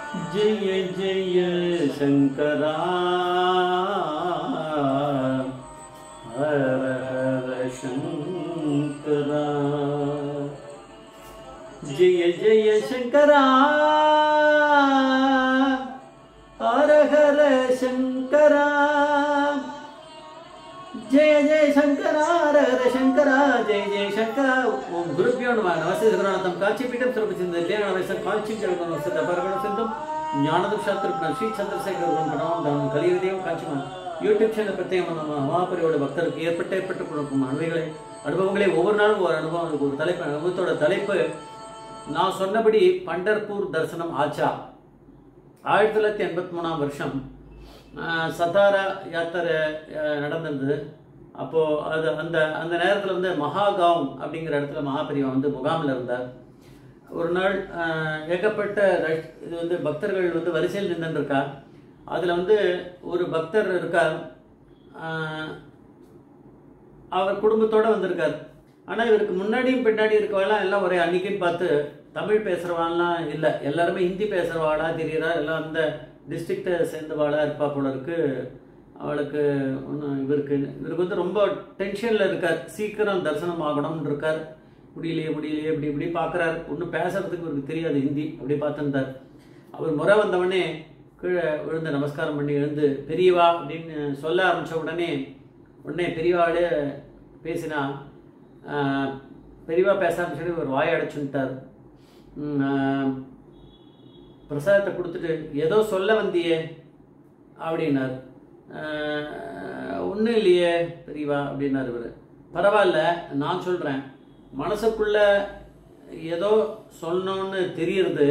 जय जय शङ्करा हर हर शङ्करा जय जय शङ्करा हर हर शङ्करा ஜெய ஜெய சங்கரா ரர சங்கரா ஜெய ஜெய சங்கரா ஓம் குருப்பியோ நம நமஸ்தே சகரானந்தம் காட்சி பீடம் சிறப்பிச்சிருந்த கல்யாண வயசன் காட்சி ஜெகதம் வசத பரகண சிந்தும் ஞானதம் சாஸ்திரம் ஸ்ரீ சந்திரசேகர் பிரணவம் தானம் கலியுதயம் காட்சிமான் யூடியூப் சேனல் பிரத்யேகம் நம்ம மகாபரியோட பக்தருக்கு ஏற்பட்ட ஏற்பட்டு கொடுக்கும் அனுபவங்களை அனுபவங்களை ஒவ்வொரு நாளும் ஒரு அனுபவம் அதுக்கு ஒரு தலைப்பு அனுபவத்தோட தலைப்பு நான் சொன்னபடி பண்டர்பூர் தரிசனம் ஆச்சா ஆயிரத்தி தொள்ளாயிரத்தி எண்பத்தி மூணாம் வருஷம் ஆஹ், சத்தாரா யாத்திரை ஆஹ், நடந்திருந்தது அப்போது அது அந்த அந்த நேரத்தில் வந்து மகாகாவ் அப்படிங்கிற இடத்துல மகாபெரிவா வந்து முகாமில் இருந்தார் ஒரு நாள் ஆஹ், ஏகப்பட்ட ரஷ்- இது வந்து பக்தர்கள் வந்து வரிசையில் நின்றுருக்கா அதில் வந்து ஒரு பக்தர் இருக்கார் ஆஹ், அவர் குடும்பத்தோட வந்திருக்கார் ஆனால் இவருக்கு முன்னாடியும் பின்னாடி இருக்கவாலாம் எல்லாம் ஒரே அன்னைக்குன்னு பார்த்து தமிழ் பேசுகிறவாள்லாம் இல்லை எல்லாருமே ஹிந்தி பேசுகிறவாளா தெரியுறா எல்லாம் அந்த டிஸ்ட்ரிக்டை சேர்ந்தவாளா இருப்பா போல இருக்கு அவளுக்கு ஒன்றும் இவருக்கு இவருக்கு வந்து ரொம்ப டென்ஷனில் இருக்கார் சீக்கிரம் தரிசனம் ஆகணும்னு இருக்கார் முடியலையே முடியலையே இப்படி இப்படி பார்க்குறார் ஒன்றும் பேசுறதுக்கு இவருக்கு தெரியாது ஹிந்தி அப்படி பார்த்துருந்தார் அவர் முறை வந்தவொடனே கீழே விழுந்து நமஸ்காரம் பண்ணி எழுந்து பெரியவா அப்படின்னு சொல்ல ஆரம்பித்த உடனே உடனே பெரியவாளே பேசினா ஆஹ், பெரியவா பேச ஆரம்பிச்சு ஒரு வாய் அடைச்சுட்டார் பிரசாதத்தை கொடுத்துட்டு ஏதோ சொல்ல வந்தியே அப்படின்னார் ஒன்றும் இல்லையே பெரியவா அப்படின்னார் இவர் பரவாயில்ல நான் சொல்கிறேன் மனசுக்குள்ள ஏதோ சொல்லணும்னு தெரியறது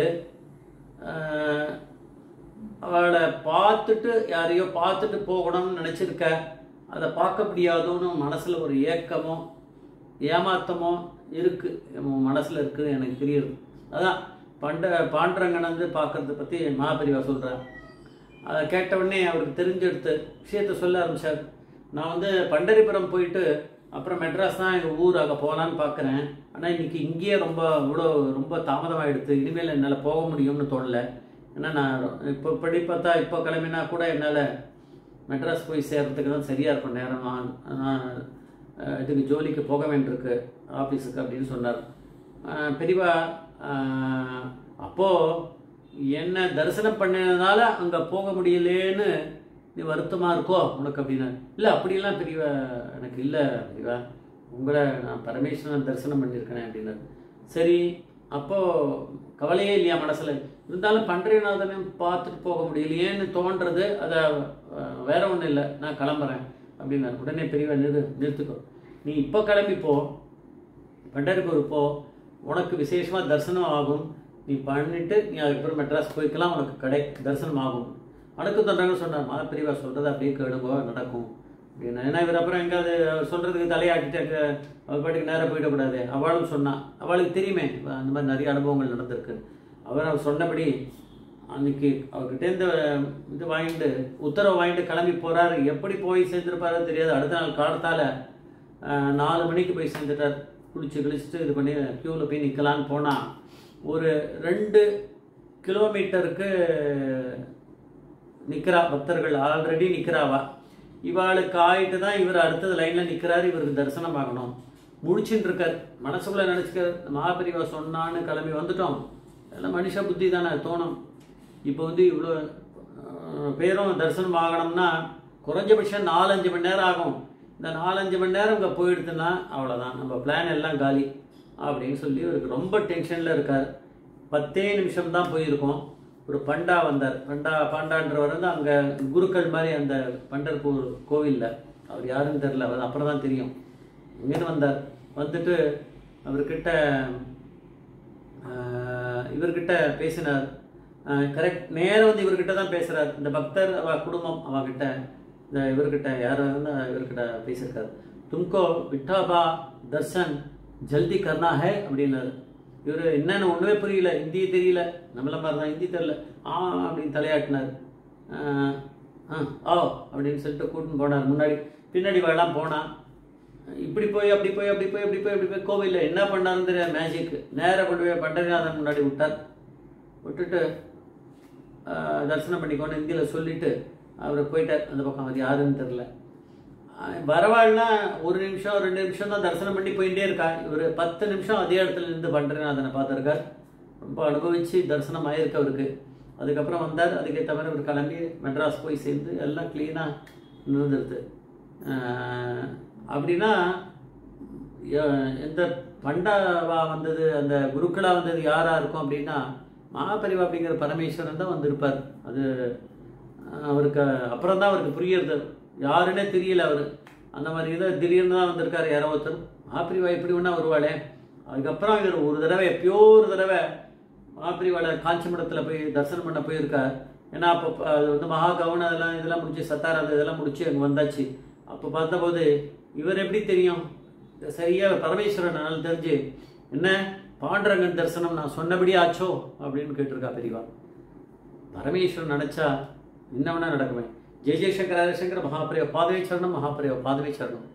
ஆஹ், அவளை பார்த்துட்டு யாரையோ பார்த்துட்டு போகணும்னு நினச்சிருக்க அதை பார்க்க முடியாதோன்னு மனசில் ஒரு ஏக்கமோ ஏமாத்தமோ இருக்குது மனசில் இருக்குது எனக்கு தெரியுது அதான் பண்ட பாண்டரங்கன் வந்து பார்க்கறத பற்றி மகாபெரிவா சொல்கிறேன் அதை கேட்ட உடனே அவருக்கு தெரிஞ்செடுத்து விஷயத்த சொல்ல ஆரம்பிச்சார் நான் வந்து பண்டரிபுரம் போயிட்டு அப்புறம் மெட்ராஸ் தான் எங்கள் ஊர் அங்கே போகலான்னு பார்க்குறேன் ஆனால் இன்னைக்கு இங்கேயே ரொம்ப இவ்வளோ ரொம்ப தாமதமாகிடுது இனிமேல் என்னால் போக முடியும்னு தோணல ஏன்னா நான் இப்போ படி பார்த்தா இப்போ கிளம்பினா கூட என்னால் மெட்ராஸ் போய் சேர்றதுக்கு தான் சரியாக இருக்கும் நேரம் நான் நான் அஹ், இதுக்கு ஜோலிக்கு போக வேண்டியிருக்கு ஆஃபீஸுக்கு அப்படின்னு சொன்னார் அஹ், பெரியவா அஹ், அப்போது என்ன தரிசனம் பண்ணதுனால அங்கே போக முடியலேன்னு நீ வருத்தமாக இருக்கோ உனக்கு அப்படின்னா இல்லை அப்படிலாம் பெரியவா எனக்கு இல்லை பெரியவா உங்களை நான் பரமேஸ்வரன் தரிசனம் பண்ணியிருக்கேன் அப்படின்னாரு சரி அப்போது கவலையே இல்லையா மனசில் இருந்தாலும் பண்டரிநாதனையும் பார்த்துட்டு போக முடியலையேன்னு தோன்றது அதை அஹ், வேற ஒன்றும் இல்லை நான் கிளம்புறேன் அப்படின்னாரு உடனே பெரியவா நிறு நிறுத்துக்கோ நீ இப்போ கிளம்பி போ பண்டரிபுரம் போ உனக்கு விசேஷமாக தரிசனம் ஆகும் நீ பண்ணிட்டு நீ அதுக்கப்புறம் மெட்ராஸ் போய்க்கலாம் உனக்கு கடை தரிசனம் ஆகும் அடக்கு தொண்டங்க சொன்னார் மா பெரியவா சொல்கிறத அப்படியே கேளுங்கோ நடக்கும் அப்படின்னு ஏன்னா இவர் அப்புறம் எங்காவது அவர் சொல்கிறதுக்கு தலையாட்டிட்டு அங்கே அவர் பாட்டுக்கு நேராக போயிடக்கூடாது அவளும் சொன்னான் அவளுக்கு தெரியுமே அந்த மாதிரி நிறைய அனுபவங்கள் நடந்திருக்கு அவர் அவர் சொன்னபடி அன்னைக்கு அவர்கிட்டேருந்து இது வாங்கிட்டு உத்தரவு வாங்கிட்டு கிளம்பி போறாரு எப்படி போய் சேர்ந்துருப்பாரோ தெரியாது அடுத்த நாள் காலத்தால் நாலு மணிக்கு போய் சேர்ந்துட்டார் குளிச்சு கிழிச்சிட்டு இது பண்ணி க்யூவில் போய் நிற்கலான்னு போனால் ஒரு ரெண்டு கிலோமீட்டருக்கு நிற்கிறா பக்தர்கள் ஆல்ரெடி நிற்கிறாவா இவாளுக்கு ஆயிட்டு தான் இவர் அடுத்தது லைனில் நிற்கிறாரு இவருக்கு தரிசனம் ஆகணும் முழிச்சுட்டு இருக்கார் மனசுக்குள்ள நினச்சிக்க மகாபெரிவா சொன்னான்னு கிளம்பி வந்துட்டோம் எல்லாம் மனுஷ புத்தி தானே தோணும் இப்போ வந்து இவ்வளோ அஹ், பேரும் தரிசனம் ஆகணும்னா குறைஞ்சபட்சம் நாலஞ்சு மணி நேரம் ஆகும் இந்த நாலஞ்சு மணி நேரம் இங்கே போயிடுதுன்னா அவ்வளோதான் நம்ம பிளான் எல்லாம் காலி அப்படின்னு சொல்லி இவருக்கு ரொம்ப டென்ஷனில் இருக்கார் பத்தே நிமிஷம் தான் போயிருக்கோம் ஒரு பண்டா வந்தார் பண்டா பாண்டான்றவர் வந்து அங்கே குருக்கள் மாதிரி அந்த பண்டர்பூர் கோவிலில் அவர் யாருன்னு தெரில அவர் அப்புறம் தான் தெரியும் இங்கேருந்து வந்தார் வந்துட்டு அவர்கிட்ட ஆஹ், இவர்கிட்ட பேசினார் கரெக்ட் நேரம் வந்து இவர்கிட்ட தான் பேசுகிறார் இந்த பக்தர் அவ குடும்பம் அவகிட்ட இந்த இவர்கிட்ட யாராவது இவர்கிட்ட பேசியிருக்காரு தும்கோ விட்டாபா தர்சன் ஜல்தி கர்னா ஹே அப்படின்னாரு இவர் என்னன்னு ஒன்றுமே புரியல ஹிந்தி தெரியல நம்மள மாதிரி தான் ஹிந்தி தெரியல ஆ அப்படின்னு தலையாட்டினார் ஆஹ், ஆ ஆ அப்படின்னு சொல்லிட்டு கூட்டின்னு போனார் முன்னாடி பின்னாடி வரலாம் போனான் இப்படி போய் அப்படி போய் அப்படி போய் அப்படி போய் அப்படி போய் கோவிலில் என்ன பண்ணாருன்னு தெரியாது மேஜிக் நேராக கொண்டு போய் பண்டரிநாதன் முன்னாடி விட்டார் விட்டுட்டு ஆஹ், தரிசனம் பண்ணிக்கோன்னு ஹிந்தியில் சொல்லிட்டு அவர் போயிட்டார் அந்த பக்கம் அது யாருன்னு தெரில வரவாள்னா ஒரு நிமிஷம் ரெண்டு நிமிஷம் தான் தரிசனம் பண்ணி போயிட்டே இருக்கா இவர் பத்து நிமிஷம் அதே இடத்துல நின்று பண்ணுறேன்னு அதனை பார்த்துருக்கார் ரொம்ப அனுபவிச்சு தரிசனம் ஆயிருக்கு அவருக்கு அதுக்கப்புறம் வந்தார் அதுக்கேற்ற மாதிரி அவர் கிளம்பி மெட்ராஸ் போய் சேர்ந்து எல்லாம் க்ளீனாக நின்றுடுது அப்படின்னா எ- எந்த பண்டாவா வந்தது அந்த குருக்களா வந்தது யாரா இருக்கும் அப்படின்னா மகாபரிவா அப்படிங்கிற பரமேஸ்வரன் தான் வந்திருப்பார் அது அஹ், அவருக்கு அப்புறம் தான் அவருக்கு புரியறது யாருன்னே தெரியல அவர் அந்த மாதிரி இதை திடீர்னு தான் வந்திருக்காரு யாரோ ஒருத்தர் மகாபிரிவா எப்படி ஒன்றா வருவாளே அதுக்கப்புறம் இவர் ஒரு தடவை எப்பயோ ஒரு தடவை மகாபிரிவாளை காஞ்சிமடத்தில் போய் தரிசனம் பண்ண போயிருக்கார் ஏன்னா அப்போ ப- அது வந்து மகா கவுன் அதெல்லாம் இதெல்லாம் முடிச்சு சத்தார் இதெல்லாம் முடிச்சு அங்கே வந்தாச்சு அப்போ பார்த்தபோது இவர் எப்படி தெரியும் சரியா பரமேஸ்வரன் நல்லா தெரிஞ்சு என்ன பாண்டரங்கன் தரிசனம் நான் சொன்னபடி ஆச்சோ அப்படின்னு கேட்டிருக்கா பெரியவா பரமேஸ்வரன் நினைச்சா என்ன வேணா நடக்குமே ஜெய ஜெயசங்கர ஹரிசங்கர மகாபிரேவ பாதவே சரணம் மகாபிரேவ பாதவே சரணம்